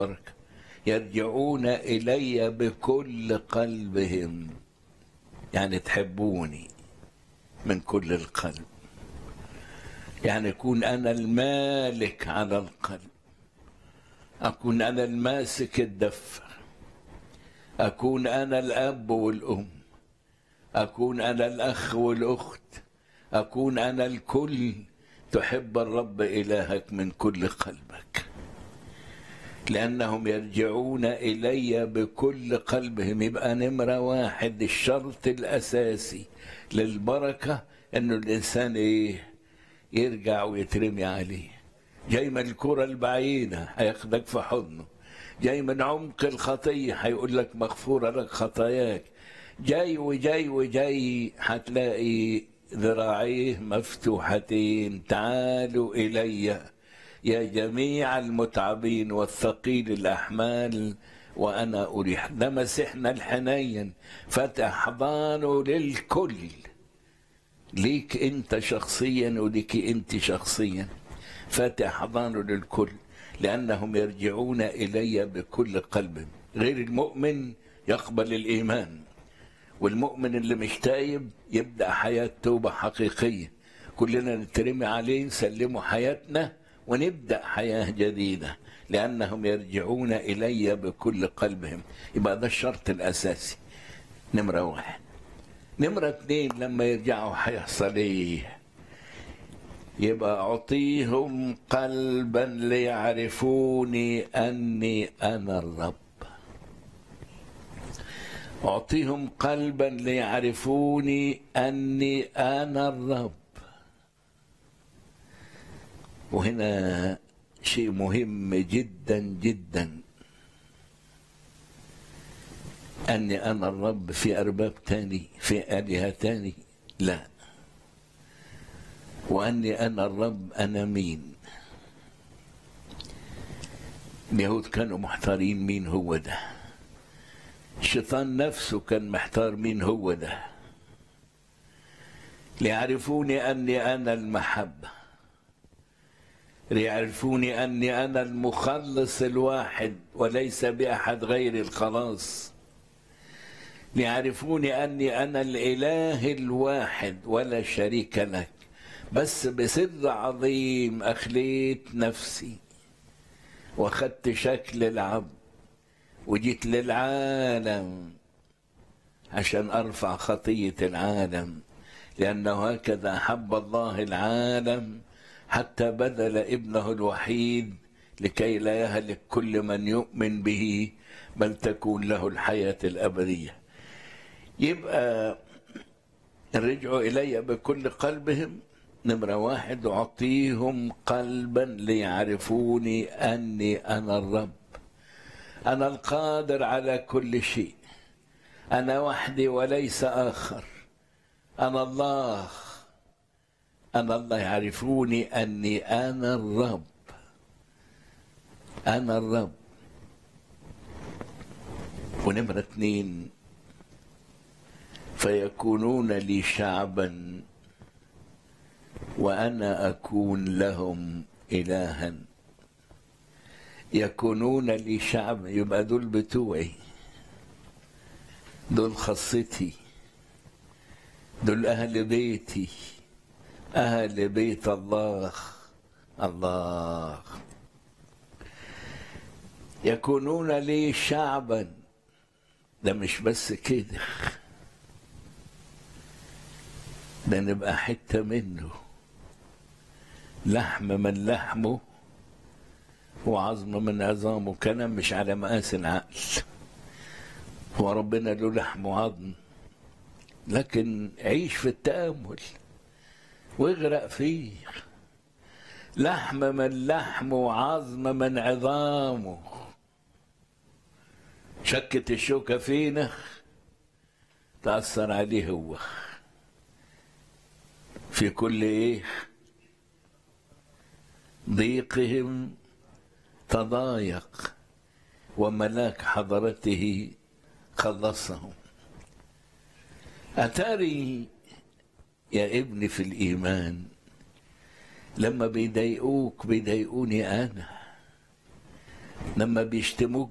بركة يرجعون إلي بكل قلبهم يعني تحبوني من كل القلب يعني أكون أنا المالك على القلب أكون أنا الماسك الدفة أكون أنا الأب والأم أكون أنا الأخ والأخت أكون أنا الكل تحب الرب إلهك من كل قلبك لأنهم يرجعون إلي بكل قلبهم يبقى نمرة واحد الشرط الأساسي للبركة إنه الإنسان إيه يرجع ويترمي عليه جاي من الكرة البعيدة هياخدك في حضنه جاي من عمق الخطية هيقول لك مغفورة لك خطاياك جاي وجاي وجاي هتلاقي ذراعيه مفتوحتين تعالوا إلي يا جميع المتعبين والثقيل الأحمال وأنا أريح ده مسيحنا الحنين فتح حضانه للكل ليك أنت شخصيا وليك أنت شخصيا فاتح حضانه للكل لأنهم يرجعون إلي بكل قلب غير المؤمن يقبل الإيمان والمؤمن اللي مش تايب يبدأ حياة توبة حقيقية كلنا نترمي عليه نسلمه حياتنا ونبدأ حياة جديدة لأنهم يرجعون إلي بكل قلبهم يبقى ده الشرط الأساسي نمرة واحد نمرة اتنين لما يرجعوا هيحصل ايه يبقى أعطيهم قلبا ليعرفوني أني أنا الرب أعطيهم قلبا ليعرفوني أني أنا الرب وهنا شيء مهم جدا جدا أني أنا الرب في أرباب تاني في آلهة تاني لا وأني أنا الرب أنا مين اليهود كانوا محتارين مين هو ده الشيطان نفسه كان محتار مين هو ده ليعرفوني أني أنا المحبة ليعرفوني أني أنا المخلص الواحد وليس بأحد غير الخلاص ليعرفوني أني أنا الإله الواحد ولا شريك لك بس بسر عظيم أخليت نفسي واخدت شكل العبد وجيت للعالم عشان أرفع خطية العالم لأنه هكذا أحب الله العالم حتى بذل ابنه الوحيد لكي لا يهلك كل من يؤمن به بل تكون له الحياة الأبدية يبقى رجعوا إلي بكل قلبهم نمرة واحد أعطيهم قلبا ليعرفوني أني أنا الرب أنا القادر على كل شيء أنا وحدي وليس آخر أنا الله أنا الله يعرفوني أني أنا الرب أنا الرب ونمرة اثنين فيكونون لي شعبا وأنا أكون لهم إلها يكونون لي شعب يبقى دول بتوعي دول خاصتي دول أهل بيتي أهل بيت الله الله يكونون لي شعبا ده مش بس كده ده نبقى حتة منه لحم من لحمه وعظم من عظامه كلام مش على مقاس العقل هو ربنا له لحم وعظم لكن عيش في التأمل واغرق فيه لحم من لحمه وعظم من عظامه شكة الشوكة فينا تأثر عليه هو في كل ايه ضيقهم تضايق وملاك حضرته خلصهم أتاري يا ابني في الإيمان لما بيضايقوك بيضايقوني أنا لما بيشتموك